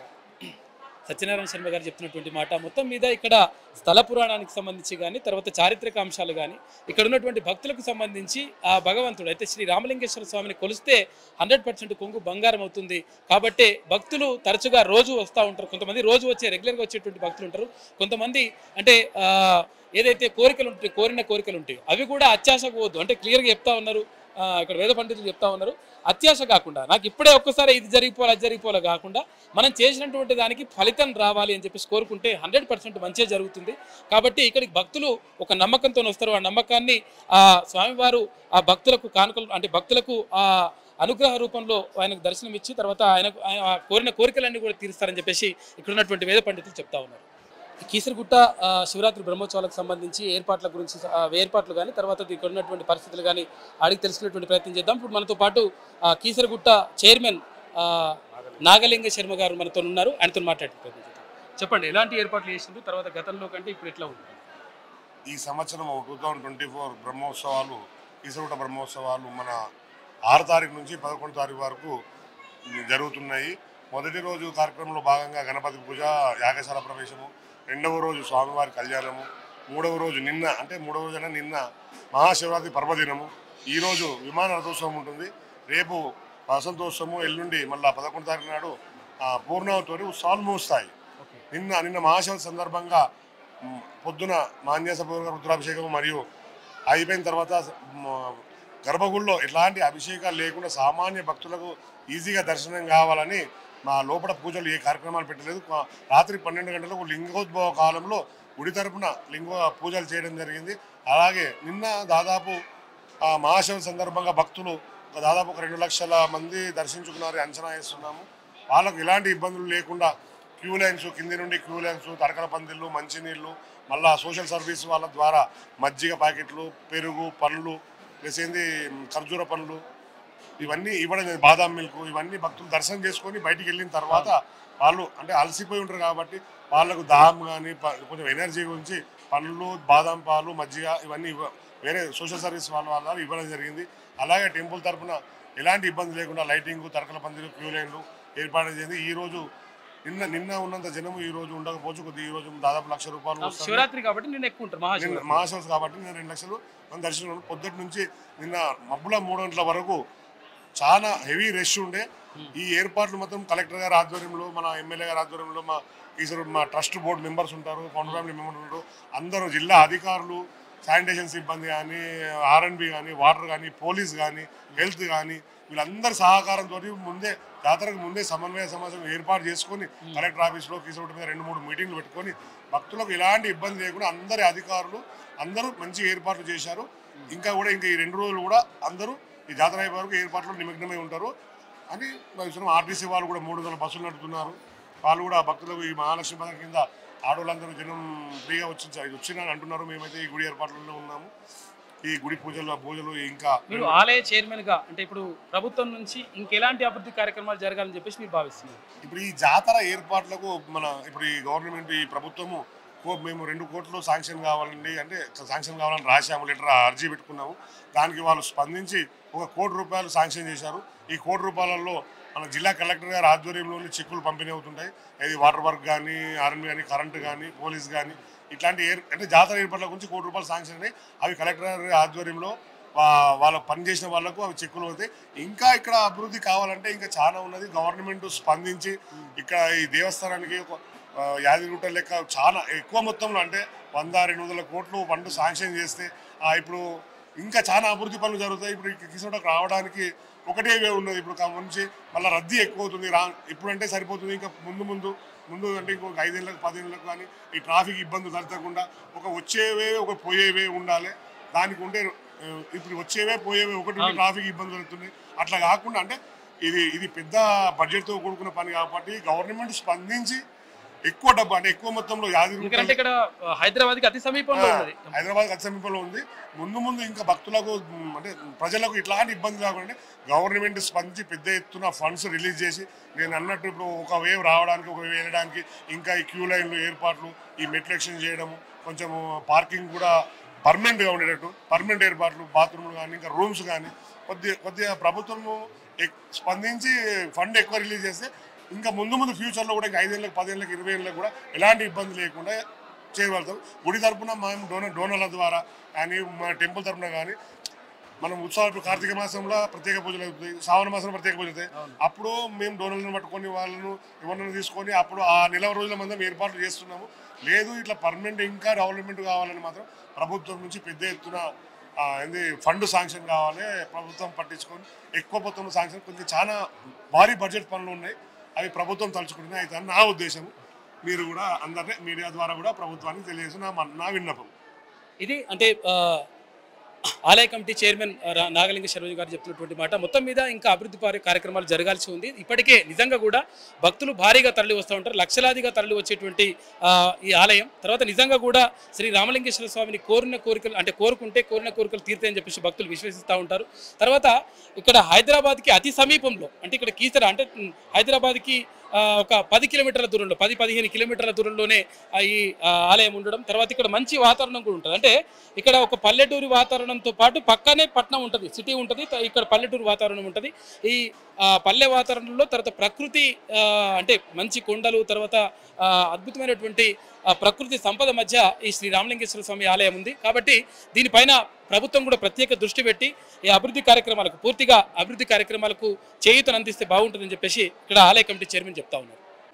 సత్యనారాయణ శర్మ గారు చెప్తున్నటువంటి మాట మొత్తం మీద ఇక్కడ స్థల పురాణానికి సంబంధించి కానీ తర్వాత చారిత్రక అంశాలు కానీ ఇక్కడ ఉన్నటువంటి భక్తులకు సంబంధించి ఆ భగవంతుడు అయితే శ్రీ రామలింగేశ్వర స్వామిని కొలిస్తే హండ్రెడ్ పర్సెంట్ కొంగు బంగారం అవుతుంది కాబట్టి భక్తులు తరచుగా రోజు వస్తూ ఉంటారు కొంతమంది రోజు వచ్చే రెగ్యులర్గా వచ్చేటువంటి భక్తులు ఉంటారు కొంతమంది అంటే ఆ, ఏదైతే కోరికలు ఉంటాయి కోరిన కోరికలు ఉంటాయి అవి కూడా అత్యాశకు పోవద్దు అంటే క్లియర్గా చెప్తా ఉన్నారు ఆ, ఇక్కడ వేద పండితులు చెప్తా ఉన్నారు అత్యాశ కాకుండా నాకు ఇప్పుడే ఒక్కసారి ఇది జరిగిపోవాలి అది జరిగిపోలే కాకుండా మనం చేసినటువంటి దానికి ఫలితం రావాలి అని చెప్పేసి కోరుకుంటే హండ్రెడ్ పర్సెంట్ మంచిగా జరుగుతుంది కాబట్టి ఇక్కడికి భక్తులు ఒక నమ్మకంతో వస్తారు ఆ నమ్మకాన్ని ఆ స్వామివారు ఆ భక్తులకు కానుకలు అంటే భక్తులకు ఆ అనుగ్రహ రూపంలో ఆయనకు దర్శనం ఇచ్చి తర్వాత ఆయనకు ఆయన ఆ కోరిన కోరికలన్నీ కూడా తీరుస్తారని చెప్పేసి ఇక్కడ ఉన్నటువంటి వేద పండితులు చెప్తా ఉన్నారు కీసరగుట్ట ఆ, శివరాత్రి బ్రహ్మోత్సవాలకు సంబంధించి ఏర్పాట్ల గురించి ఆ, ఏర్పాట్లు కానీ తర్వాత ఇక్కడ ఉన్నటువంటి పరిస్థితులు కానీ అడిగి తెలుసుకునేటువంటి ప్రయత్నం చేద్దాం ఇప్పుడు మనతో పాటు ఆ, కీసరగుట్ట చైర్మన్ ఆ, నాగలింగ శర్మ గారు మనతో ఉన్నారు ఆయనతో మాట్లాడే ప్రయత్నం చేద్దాం చెప్పండి ఎలాంటి ఏర్పాట్లు చేసిండ్రు తర్వాత గతంలో కంటే ఇప్పుడు ఎట్లా ఉంది ఈ సంవత్సరం టూ థౌజండ్ ట్వంటీ ఫోర్ బ్రహ్మోత్సవాలు ఈసరుట బ్రహ్మోత్సవాలు మన ఆరు తారీఖు నుంచి పదకొండు తారీఖు వరకు జరుగుతున్నాయి మొదటి రోజు కార్యక్రమంలో భాగంగా గణపతి పూజ యాగశాల ప్రవేశము రెండవ రోజు స్వామివారి కళ్యాణము మూడవ రోజు నిన్న అంటే మూడవ రోజున నిన్న మహాశివరాత్రి పర్వదినము ఈరోజు విమాన రథోత్సవం ఉంటుంది రేపు వసంతోత్సవము ఎల్లుండి మళ్ళా పదకొండు తారీఖు నాడు ఆ, పూర్ణావతితో ఉత్సవాలు ముగుస్తాయి నిన్న నిన్న మహాశివరాత్రి సందర్భంగా మ్, పొద్దున మాన్యాసపూర్వక రుద్రాభిషేకం మరియు అయిపోయిన తర్వాత మ, గర్భగుడిలో ఎలాంటి అభిషేకాలు లేకుండా సామాన్య భక్తులకు ఈజీగా దర్శనం కావాలని మా లోపల పూజలు ఏ కార్యక్రమాలు పెట్టలేదు కొ- రాత్రి పన్నెండు గంటలకు లింగోద్భవ కాలంలో గుడి తరపున లింగ పూజలు చేయడం జరిగింది అలాగే నిన్న దాదాపు ఆ మహాశివ సందర్భంగా భక్తులు ఒక దాదాపు ఒక రెండు లక్షల మంది దర్శించుకున్నారు అంచనా వేస్తున్నాము వాళ్ళకు ఎలాంటి ఇబ్బందులు లేకుండా క్యూ లైన్స్ కింది నుండి క్యూ లైన్స్ తరకల పందిళ్ళు మంచినీళ్ళు మళ్ళా సోషల్ సర్వీస్ వాళ్ళ ద్వారా మజ్జిగ ప్యాకెట్లు పెరుగు పండ్లు ప్లస్ ఏంది ఖర్జూర పండ్లు ఇవన్నీ ఇవ్వడం జరిగింది. బాదాం మిల్క్ ఇవన్నీ భక్తులు దర్శనం చేసుకొని బయటికి వెళ్ళిన తర్వాత వాళ్ళు అంటే అలసిపోయి ఉంటారు కాబట్టి వాళ్ళకు దాహం కానీ కొంచెం ఎనర్జీ గురించి పండ్లు బాదాం పాలు మజ్జిగ ఇవన్నీ ఇవ్వ- వేరే సోషల్ సర్వీస్ వాళ్ళ వాళ్ళ ఇవ్వడం జరిగింది అలాగే టెంపుల్ తరపున ఎలాంటి ఇబ్బంది లేకుండా లైటింగ్ తరకల పందిలు క్యూ లైన్లు ఏర్పాటు చేసింది ఈ రోజు నిన్న నిన్న ఉన్నంత జనం ఈ రోజు ఉండకపోవచ్చు కొద్ది ఈ రోజు దాదాపు లక్ష రూపాయలు వస్తుంది. శివరాత్రి కాబట్టి నేను ఎక్కువ ఉంటారు నిన్న మహాశివరాత్రి మహాశివరాత్రి కాబట్టి నేను రెండు లక్షలు మన దర్శనం పొద్దుటి నుంచి నిన్న మబ్బుల మూడు గంటల వరకు చాలా హెవీ రష్ ఉండే ఈ ఏర్పాట్లు మొత్తం కలెక్టర్ గారి ఆధ్వర్యంలో మన ఎమ్మెల్యే గారి ఆధ్వర్యంలో మా ఈసారి మా ట్రస్ట్ బోర్డు మెంబర్స్ ఉంటారు ఫౌండర్ ఫ్యామిలీ మెంబర్స్ ఉంటారు అందరూ జిల్లా అధికారులు శానిటేషన్ సిబ్బంది కానీ ఆర్ఎన్బి కానీ వాటర్ కానీ పోలీస్ కానీ హెల్త్ కానీ వీళ్ళందరి సహకారంతో ముందే జాతరకు ముందే సమన్వయ సమావేశం ఏర్పాటు చేసుకొని కలెక్టర్ ఆఫీస్లో కీసోటి మీద రెండు మూడు మీటింగ్లు పెట్టుకొని భక్తులకు ఎలాంటి ఇబ్బంది లేకుండా అందరి అధికారులు అందరూ మంచి ఏర్పాట్లు చేశారు ఇంకా కూడా ఇంకా ఈ రెండు రోజులు కూడా అందరూ ఈ జాతర అయిపోయే వరకు ఏర్పాట్లు నిమగ్నమై ఉంటారు అని భావిస్తున్నాం ఆర్టీసీ వాళ్ళు కూడా మూడు వందల బస్సులు నడుపుతున్నారు వాళ్ళు కూడా భక్తులకు ఈ మహాలక్ష్మి పథకం కింద ఆడవాళ్ళందరూ జనం ఫ్రీగా వచ్చి వచ్చిందని అంటున్నారు మేమైతే ఈ గుడి ఏర్పాట్లలో ఉన్నాము ఈ గుడి పూజలు పూజలు ఇంకా మీరు ఆలయ చైర్మన్ గా అంటే ఇప్పుడు ప్రభుత్వం నుంచి ఇంకెలాంటి అభివృద్ధి కార్యక్రమాలు జరగాలని చెప్పేసి మీరు భావిస్తున్నారు ఇప్పుడు ఈ జాతర ఏర్పాట్లకు మన ఇప్పుడు ఈ గవర్నమెంట్ ఈ ప్రభుత్వము కో- మేము రెండు కోట్లు శాంక్షన్ కావాలండి అంటే శాంక్షన్ కావాలని రాశాము లెటర్ అర్జీ పెట్టుకున్నాము దానికి వాళ్ళు స్పందించి ఒక కోటి రూపాయలు శాంక్షన్ చేశారు ఈ కోటి రూపాయలలో మన జిల్లా కలెక్టర్ గారి ఆధ్వర్యంలోని చెక్కులు పంపిణీ అవుతుంటాయి ఇది వాటర్ వర్క్ కానీ ఆర్మీ కానీ కరెంట్ కానీ పోలీస్ కానీ ఇట్లాంటి ఏర్ అంటే జాతర ఏర్పాట్ల గురించి కోటి రూపాయలు శాంక్షన్ అయినాయి అవి కలెక్టర్ గారి ఆధ్వర్యంలో వా- వాళ్ళ పనిచేసిన వాళ్ళకు అవి చెక్కులు అవుతాయి ఇంకా ఇక్కడ అభివృద్ధి కావాలంటే ఇంకా చాలా ఉన్నది గవర్నమెంట్ స్పందించి ఇక్కడ ఈ దేవస్థానానికి ఒక ఆ, యాదగిరిగుట్ట లెక్క చాలా ఎక్కువ మొత్తంలో అంటే వంద రెండు వందల కోట్లు ఫండ్ శాంక్షన్ చేస్తే ఆ, ఇప్పుడు ఇంకా చాలా అభివృద్ధి పనులు జరుగుతాయి ఇప్పుడు కిసోటకు రావడానికి ఒకటే వే ఉన్నది ఇప్పుడు కా- నుంచి మళ్ళీ రద్దీ ఎక్కువ అవుతుంది రా ఇప్పుడంటే సరిపోతుంది ఇంకా ముందు ముందు ముందు అంటే ఇంకొక ఐదేళ్ళకు పదేళ్ళకు కానీ ఈ ట్రాఫిక్ ఇబ్బంది తలెత్తకుండా ఒక వచ్చేవే ఒక పోయేవే ఉండాలి దానికి ఉంటే ఆ, ఇప్పుడు వచ్చేవే పోయేవే ఒకటి ఉంటే ట్రాఫిక్ ఇబ్బంది జరుగుతుంది అట్లా కాకుండా అంటే ఇది ఇది పెద్ద బడ్జెట్తో కూడుకున్న పని కాబట్టి గవర్నమెంట్ స్పందించి ఎక్కువ డబ్బు అంటే ఎక్కువ మొత్తంలో యాదగిరి ఎందుకంటే ఇక్కడ హైదరాబాద్ కి అతి సమీపంలో ఉన్నది హైదరాబాద్ అతి సమీపంలో ఉంది ముందు ముందు ఇంకా భక్తులకు మ్, అంటే ప్రజలకు ఇట్లాంటి ఇబ్బంది కాకుండా గవర్నమెంట్ స్పందించి పెద్ద ఎత్తున ఫండ్స్ రిలీజ్ చేసి నేను అన్నట్టు ఇప్పుడు ఒక వేవ్ రావడానికి ఒక వేవ్ వెళ్ళడానికి ఇంకా ఈ క్యూ లైన్లు ఏర్పాట్లు ఈ మెట్లు ఎక్స్చేంజ్ చేయడము కొంచెం పార్కింగ్ కూడా పర్మనెంట్గా ఉండేటట్టు పర్మనెంట్ ఏర్పాట్లు బాత్రూమ్లు కానీ ఇంకా రూమ్స్ కానీ కొద్దిగా కొద్దిగా ప్రభుత్వము ఎక్- స్పందించి ఫండ్ ఎక్కువ రిలీజ్ చేస్తే ఇంకా ముందు ముందు ఫ్యూచర్లో కూడా ఇంకా ఐదేళ్ళకి పదేళ్ళకి ఇరవై ఏళ్ళకి కూడా ఎలాంటి ఇబ్బంది లేకుండా చేయగలుగుతాం గుడి తరపున మేము డోనర్ డోనర్ల ద్వారా కానీ మా టెంపుల్ తరపున కానీ మనం ఉత్సవాలు ఇప్పుడు కార్తీక మాసంలో ప్రత్యేక పూజలు అవుతాయి శ్రావణ మాసంలో ప్రత్యేక పూజలు అవుతాయి అప్పుడు మేము డోనర్లను పట్టుకొని వాళ్ళను ఎవరిని తీసుకొని అప్పుడు ఆ నెల రోజుల మందం ఏర్పాట్లు చేస్తున్నాము లేదు ఇట్లా పర్మనెంట్ ఇంకా డెవలప్మెంట్ కావాలని మాత్రం ప్రభుత్వం నుంచి పెద్ద ఎత్తున ఆ, ఏంది ఫండ్ శాంక్షన్ కావాలి ప్రభుత్వం పట్టించుకొని ఎక్కువ మొత్తంలో శాంక్షన్ కొంచెం చాలా భారీ బడ్జెట్ పనులు ఉన్నాయి అవి ప్రభుత్వం తలుచుకుంటున్నాయి అయితే నా ఉద్దేశం మీరు కూడా అందరినీ మీడియా ద్వారా కూడా ప్రభుత్వానికి తెలియజేసి నా మన- నా విన్నపం ఇది అంటే ఆ, ఆలయ కమిటీ చైర్మన్ ఆ, రా- నాగలింగ శర్మ గారు చెప్తున్నటువంటి మాట మొత్తం మీద ఇంకా అభివృద్ధి పారి- కార్యక్రమాలు జరగాల్సి ఉంది ఇప్పటికే నిజంగా కూడా భక్తులు భారీగా తరలి వస్తూ ఉంటారు లక్షలాదిగా తరలి వచ్చేటువంటి ఆ, ఈ ఆలయం తర్వాత నిజంగా కూడా శ్రీ రామలింగేశ్వర స్వామిని కోరిన కోరికలు అంటే కోరుకుంటే కోరిన కోరికలు తీరుతాయని చెప్పేసి భక్తులు విశ్వసిస్తూ ఉంటారు తర్వాత ఇక్కడ హైదరాబాద్కి అతి సమీపంలో అంటే ఇక్కడ కీసర అంటే ఉమ్, హైదరాబాద్కి ఆ, ఒక పది కిలోమీటర్ల దూరంలో పది పదిహేను కిలోమీటర్ల దూరంలోనే ఆ, ఈ ఆ, ఆలయం ఉండడం తర్వాత ఇక్కడ మంచి వాతావరణం కూడా ఉంటుంది అంటే ఇక్కడ ఒక పల్లెటూరి వాతావరణంతో పాటు పక్కనే పట్నం ఉంటుంది సిటీ ఉంటుంది త- ఇక్కడ పల్లెటూరు వాతావరణం ఉంటుంది ఈ ఆ, పల్లె వాతావరణంలో తర్వాత ప్రకృతి ఆ, అంటే మంచి కొండలు తర్వాత ఆ, అద్భుతమైనటువంటి ఆ, ప్రకృతి సంపద మధ్య ఈ శ్రీ రామలింగేశ్వర స్వామి ఆలయం ఉంది కాబట్టి దీనిపైన ప్రభుత్వం కూడా ప్రత్యేక దృష్టి పెట్టి ఈ అభివృద్ధి కార్యక్రమాలకు పూర్తిగా అభివృద్ధి కార్యక్రమాలకు చేయూతను అందిస్తే బాగుంటుందని చెప్పేసి ఇక్కడ ఆలయ కమిటీ చైర్మన్ చెప్తా ఉన్నారు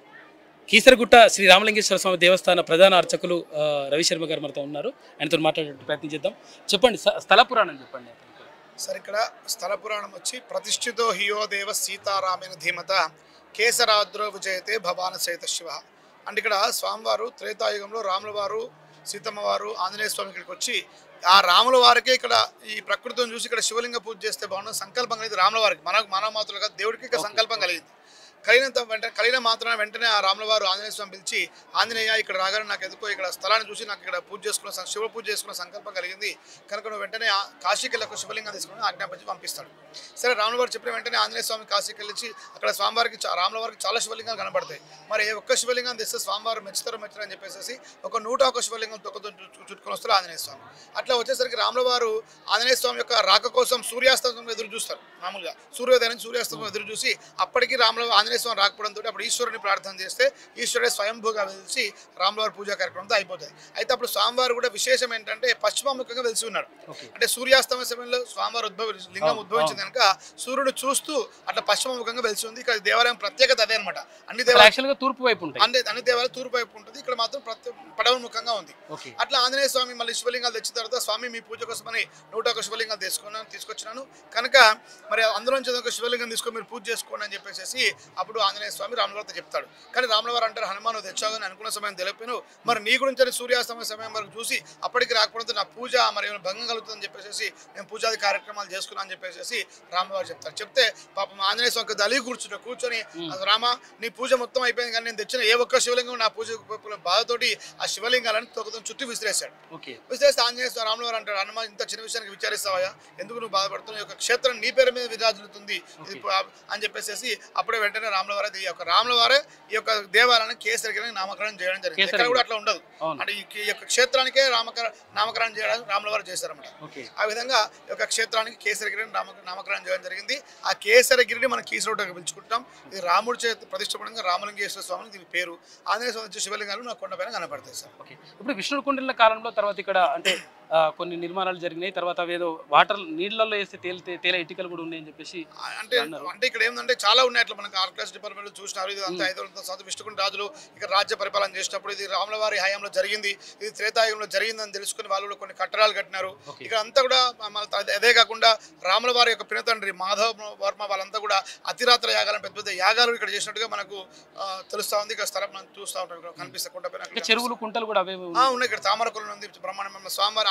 కీసరగుట్ట శ్రీ రామలింగేశ్వర స్వామి దేవస్థాన ప్రధాన అర్చకులు ఆ, రవిశర్మ గారు మనతో ఉన్నారు ఆయనతో మాట్లాడే ప్రయత్నం చేద్దాం చెప్పండి స- స్థల పురాణం చెప్పండి సార్ ఇక్కడ స్థల పురాణం వచ్చి ప్రతిష్ఠితో హియో దేవ సీతారామైన ధీమత కేసరాద్రో విజయతే భవాన సహిత శివ అంటే ఇక్కడ స్వామివారు త్రేతాయుగంలో రాముల వారు సీతమ్మ వారు ఆంజనేయ స్వామి ఇక్కడికి వచ్చి ఆ రాముల వారికే ఇక్కడ ఈ ప్రకృతిని చూసి ఇక్కడ శివలింగ పూజ చేస్తే బాగుంటుంది సంకల్పం కలిగింది రాముల వారికి మనకు మానవ మాతృలుగా దేవుడికి ఇక్కడ సంకల్పం కలిగింది కలిగినంత వెంటనే కలిగిన మాత్రాన వెంటనే ఆ రాముల వారు ఆంజనేయ స్వామి పిలిచి ఆంజనేయ ఇక్కడ రాగానే నాకు ఎందుకో ఇక్కడ స్థలాన్ని చూసి నాకు ఇక్కడ పూజ చేసుకున్న సం- శివ పూజ చేసుకున్న సంకల్పం కలిగింది కనుక నువ్వు వెంటనే ఆ కాశీకి వెళ్ళకు శివలింగం తీసుకుని ఆజ్ఞాపించి పంపిస్తాడు సరే రాముల వారు చెప్పిన వెంటనే ఆంజనేయ స్వామి కాశీకి వెళ్ళి అక్కడ స్వామివారికి చా- రాముల వారికి చాలా శివలింగాలు కనబడతాయి మరి ఏ ఒక్క శివలింగం తెస్తే స్వామివారు మెచ్చుతారో మెచ్చరు అని చెప్పేసి ఒక నూట ఒక శివలింగం తొక్కతో చు- చుట్టుకొని వస్తారు ఆంజనేయ స్వామి అట్లా వచ్చేసరికి రాముల వారు ఆంజనేయ స్వామి యొక్క రాక కోసం సూర్యాస్తమం ఎదురు చూస్తారు మామూలుగా సూర్యోదయం నుంచి సూర్యాస్తమం ఎదురు చూసి అప్పటికి రాముల ఆంజనేయ స్వామి రాకపోవడంతో అప్పుడు ఈశ్వరుని ప్రార్థన చేస్తే ఈశ్వరుడే స్వయంభూగా వెలిసి రాములవారి పూజా కార్యక్రమంతో అయిపోతుంది అయితే అప్పుడు స్వామివారు కూడా విశేషం ఏంటంటే పశ్చిమాముఖంగా వెలిసి ఉన్నాడు అంటే సూర్యాస్తమ సమయంలో స్వామివారు ఉద్భవ లింగం ఉద్భవించింది కనుక సూర్యుడు చూస్తూ అట్లా పశ్చిమాముఖంగా వెలిసి ఉంది ఇక్కడ దేవాలయం ప్రత్యేకత అదే అనమాట అన్ని దేవాలయం యాక్చువల్గా తూర్పు వైపు ఉంటాయి అన్ని అన్ని దేవాలయం తూర్పు వైపు ఉంటుంది ఇక్కడ మాత్రం ప్రతి పడవముఖంగా ఉంది ఓకే అట్లా ఆంజనేయ స్వామి మళ్ళీ శివలింగాలు తెచ్చిన తర్వాత స్వామి మీ పూజ కోసమని నూట ఒక శివలింగాలు తీసుకున్నాను తీసుకొచ్చినాను కనుక మరి అందులో నుంచి ఒక శివలింగం తీసుకొని మీరు పూజ చేసుకోండి అని చెప్పేసి అప్పుడు ఆంజనేయ స్వామి రాములవారితో చెప్తాడు కానీ రాములవారు అంటారు హనుమాన్ నువ్వు తెచ్చావు అని అనుకున్న సమయం తెలిపాను మరి నీ గురించి అని సూర్యాస్తమ సమయం వరకు చూసి అప్పటికి రాకపోవడంతో నా పూజ మరి ఏమైనా భంగం కలుగుతుందని చెప్పేసి నేను పూజాది కార్యక్రమాలు చేసుకున్నాను అని చెప్పేసి రాములవారు చెప్తారు చెప్తే పాపం ఆంజనేయ స్వామికి దళి కూర్చుంటాడు కూర్చొని రామ నీ పూజ మొత్తం అయిపోయింది కానీ నేను తెచ్చిన ఏ ఒక్క శివలింగం నా పూజ బాధతోటి ఆ శివలింగాలను తొక్కతో చుట్టూ విసిరేశాడు ఓకే విశ్లేష ఆంజనేయ స్వామి రాములవారు అంటాడు హనుమ ఇంత చిన్న విషయానికి విచారిస్తావా ఎందుకు నువ్వు బాధపడుతున్నావు ఈ యొక్క క్షేత్రం నీ పేరు మీద విరాజులుతుంది ఇది ప- అని చెప్పేసి అప్పుడే వెంటనే రాములవారు ఈ యొక్క రాములవారే ఈ యొక్క దేవాలయాన్ని కేసరిగిరి నామకరణం చేయడం జరిగింది ఎక్కడ కేసరిగిరి. కూడా అట్లా ఉండదు అవును. అంటే ఈ ఈ యొక్క క్షేత్రానికే రామకర నామకరణం చేయడం రాములవారు చేశారన్నమాట ఓకే ఆ విధంగా ఈ యొక్క క్షేత్రానికి కేసరగిరిని నామ నామకరణం చేయడం జరిగింది ఆ కేసరగిరిని మనం కీసరోటగా పిలుచుకుంటాం ఇది రాముడి చేత ప్రతిష్టపడంగా రామలింగేశ్వర స్వామిని దీని పేరు ఆంజనేయ స్వామి వచ్చే శివలింగాలు నా కొండపైన కనపడతాయి సార్ ఓకే ఇప్పుడు విష్ణుడు కుండల కాలంలో తర్వాత ఇక్కడ అంటే ఆ, కొన్ని నిర్మాణాలు జరిగినాయి తర్వాత ఏదో వాటర్ నీళ్ళల్లో వేస్తే తేలితే తేలే ఇటుకలు కూడా ఉన్నాయని చెప్పేసి అంటే అంటే ఇక్కడ ఏంటంటే చాలా ఉన్నాయి అట్లా మనకు ఆర్కాస్ డిపార్ట్మెంట్ చూసినారు ఇది అంతా ఐదు వందల సంవత్సరం విష్ణుకుంట రాజులు ఇక్కడ రాజ్య పరిపాలన చేసినప్పుడు ఇది రాముల వారి హయాంలో జరిగింది ఇది త్రేతాయుగంలో జరిగిందని తెలుసుకుని వాళ్ళు కూడా కొన్ని కట్టడాలు కట్టినారు ఇక్కడ అంతా కూడా మన అదే- అదే కాకుండా రాముల వారి యొక్క పినతండ్రి మాధవ వర్మ వాళ్ళంతా కూడా అతిరాత్ర యాగాలను పెద్ద పెద్ద యాగాలు ఇక్కడ చేసినట్టుగా మనకు ఆ, తెలుస్తా ఉంది ఇక్కడ స్థలం మనం చూస్తూ ఉంటాం ఇక్కడ కనిపిస్తే కొండ పైన ఇంకా చెరువులు కుంటలు కూడా అవే ఆ, ఉన్నాయి ఇక్కడ తామరకులు ఉంది బ్రహ్మాండ స్వామివారి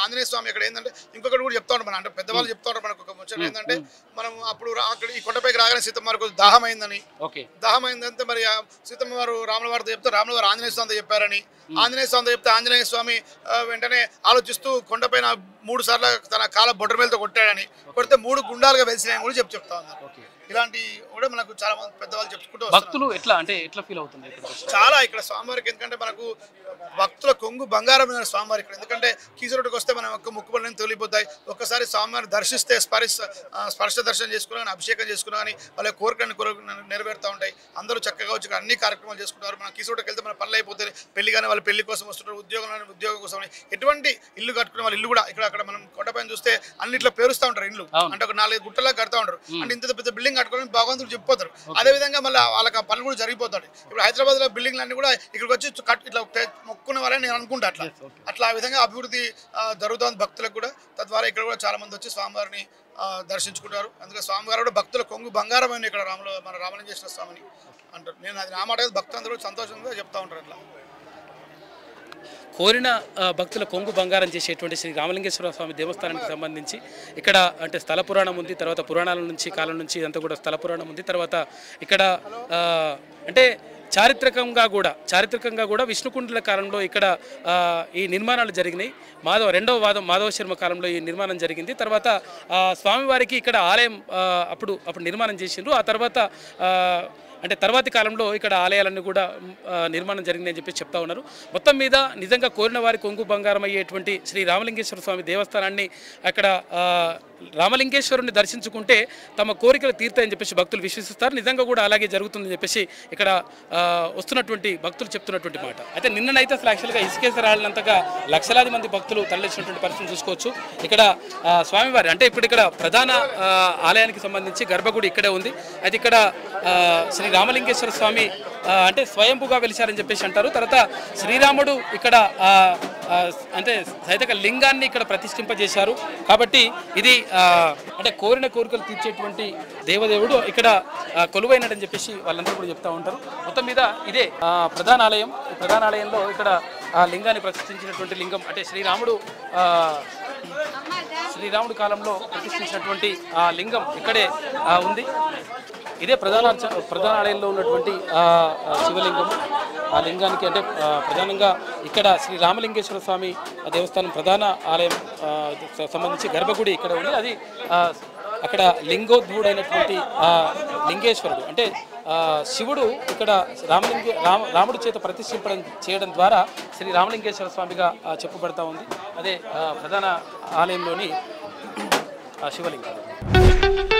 ఆంజనేయ స్వామి ఇక్కడ ఏంటంటే ఇంకొకటి కూడా చెప్తా ఉంటారు మన అంటే పెద్దవాళ్ళు చెప్తా ఉంటారు మనకు ఒక ముచ్చట ఏంటంటే మనం అప్పుడు రా- అక్కడ ఈ కొండపైకి రాగానే సీతమ్మ వారికి దాహం అయిందని ఓకే దాహం అయిందంటే మరి ఆ సీతమ్మ వారు రాముల వారితో చెప్తే రాముల వారు ఆంజనేయ స్వామితో చెప్పారని ఆంజనేయ స్వామితో చెప్తే ఆంజనేయ స్వామి ఆ, వెంటనే ఆలోచిస్తూ కొండపైన మూడు సార్లు తన కాల బొడ్డమేలతో కొట్టాడని కొడితే మూడు గుండాలుగా వెలిసినాయని కూడా చెప్పి చెప్తా ఉన్నారు ఇలాంటి కూడా మనకు చాలా మంది పెద్దవాళ్ళు చెప్పుకుంటూ వస్తున్నారు. భక్తులు ఎట్లా అంటే ఎట్లా ఫీల్ అవుతుంది ఇక్కడ చాలా ఇక్కడ స్వామివారికి ఎందుకంటే మనకు భక్తుల కొంగు బంగారమైన స్వామివారి ఇక్కడ ఎందుకంటే కీసరోడ్కి వస్తే మనం ఒక్క ముక్కుబడిని తొలిపోతాయి ఒక్కసారి స్వామివారిని దర్శిస్తే స్పర్శ ఆ, స్పర్శ దర్శనం చేసుకున్నా కానీ అభిషేకం చేసుకున్నా కానీ వాళ్ళ కోరికలను కోరిక నెరవేరుతూ ఉంటాయి అందరూ చక్కగా వచ్చి ఇక్కడ అన్ని కార్యక్రమాలు చేసుకుంటారు మనం కీసరోడ్కి వెళ్తే మన పనులు అయిపోతాయి పెళ్లి కానీ వాళ్ళ పెళ్లి కోసం వస్తుంటారు ఉద్యోగం కానీ ఉద్యోగం కోసం అని. ఎటువంటి ఇల్లు కట్టుకునే వాళ్ళ ఇల్లు కూడా ఇక్కడ అక్కడ మనం కొండపైన చూస్తే అన్నిట్లో పేరుస్తూ ఉంటారు ఇల్లు అంటే ఒక నాలుగు గుట్టలా కడతా ఉంటారు అంటే ఇంత పెద్ద బిల్డింగ్ కట్టుకోవడానికి భగవంతుడు చెప్పిపోతారు అదే విధంగా మళ్ళీ వాళ్ళకి ఆ పనులు కూడా జరిగిపోతాయి ఇప్పుడు హైదరాబాద్ లో బిల్డింగ్లు అన్ని కూడా ఇక్కడికి వచ్చి చు- కట్- ఇట్లా పె- మొక్కున్న వాళ్ళని నేను అనుకుంటా అట్లా అట్లా ఆ విధంగా అభివృద్ధి ఆ, జరుగుతోంది భక్తులకు కూడా తద్వారా ఇక్కడ కూడా చాలా మంది వచ్చి స్వామివారిని ఆ, దర్శించుకుంటారు అందుకే స్వామివారు కూడా భక్తుల కొంగు బంగారమైన ఇక్కడ రాముల మన రామలింగేశ్వర స్వామిని అంటారు నేను అది నా మాట కాదు, భక్తులందరూ సంతోషంగా చెప్తా ఉంటారు అట్లా కోరిన ఆ, భక్తుల కొంగు బంగారం చేసేటువంటి శ్రీ రామలింగేశ్వర స్వామి దేవస్థానానికి సంబంధించి ఇక్కడ అంటే స్థల పురాణం ఉంది తర్వాత పురాణాల నుంచి కాలం నుంచి ఇదంతా కూడా స్థల పురాణం ఉంది తర్వాత ఇక్కడ ఆ, అంటే చారిత్రకంగా కూడా చారిత్రకంగా కూడా విష్ణుకుండుల కాలంలో ఇక్కడ ఆ, ఈ నిర్మాణాలు జరిగినాయి మాధవ రెండవ వాదం మాధవ శర్మ కాలంలో ఈ నిర్మాణం జరిగింది తర్వాత ఆ, స్వామివారికి ఇక్కడ ఆలయం ఆ, అప్పుడు అప్పుడు నిర్మాణం చేసిండ్రు ఆ తర్వాత ఆ, అంటే తర్వాతి కాలంలో ఇక్కడ ఆలయాలన్నీ కూడా మ్, ఆ, నిర్మాణం జరిగిందని చెప్పి చెప్తా ఉన్నారు మొత్తం మీద నిజంగా కోరిన వారి కొంగు బంగారం అయ్యేటువంటి శ్రీ రామలింగేశ్వర స్వామి దేవస్థానాన్ని అక్కడ ఆ, రామలింగేశ్వరుని దర్శించుకుంటే తమ కోరికలు తీరుతాయని చెప్పేసి భక్తులు విశ్వసిస్తారు నిజంగా కూడా అలాగే జరుగుతుందని చెప్పేసి ఇక్కడ ఆ, వస్తున్నటువంటి భక్తులు చెప్తున్నటువంటి మాట అయితే నిన్ననైతే అసలు యాక్చువల్గా ఇసుకేశ్వర ఆడినంతగా లక్షలాది మంది భక్తులు తరలించినటువంటి పరిస్థితిని చూసుకోవచ్చు ఇక్కడ ఆ, స్వామివారి అంటే ఇప్పుడు ఇక్కడ ప్రధాన ఆ, ఆలయానికి సంబంధించి గర్భగుడి ఇక్కడే ఉంది అయితే ఇక్కడ ఆ, శ్రీ రామలింగేశ్వర స్వామి ఆ, అంటే స్వయంభుగా వెలిచారని చెప్పేసి అంటారు తర్వాత శ్రీరాముడు ఇక్కడ ఆ, ఆ, అంటే సైతక లింగాన్ని ఇక్కడ ప్రతిష్ఠింపజేశారు కాబట్టి ఇది ఆ, అంటే కోరిన కోరికలు తీర్చేటువంటి దేవదేవుడు ఇక్కడ ఆ, కొలువైనడని చెప్పేసి వాళ్ళందరూ కూడా చెప్తా ఉంటారు మొత్తం మీద ఇదే ఆ, ప్రధాన ఆలయం ఈ ప్రధాన ఆలయంలో ఇక్కడ ఆ లింగాన్ని ప్రతిష్ఠించినటువంటి లింగం అంటే శ్రీరాముడు ఆ, శ్రీరాముడి కాలంలో ప్రతిష్ఠించినటువంటి ఆ లింగం ఇక్కడే ఆ, ఉంది ఇదే ప్రధాన అర్చ- ప్రధాన ఆలయంలో ఉన్నటువంటి ఆ, ఆ శివలింగం ఆ లింగానికి అంటే ఆ, ప్రధానంగా ఇక్కడ శ్రీ రామలింగేశ్వర స్వామి ఆ దేవస్థానం ప్రధాన ఆలయం ఆ, స- సంబంధించి గర్భగుడి ఇక్కడ ఉంది అది ఆ, అక్కడ లింగోద్భుడైనటువంటి ఆ లింగేశ్వరుడు అంటే ఆ, శివుడు ఇక్కడ రామలింగ రామ రాముడి చేత ప్రతిష్ఠింపడం చేయడం ద్వారా శ్రీ రామలింగేశ్వర స్వామిగా ఆ, చెప్పబడతా ఉంది అదే ఆ, ప్రధాన ఆలయంలోని ఆ శివలింగం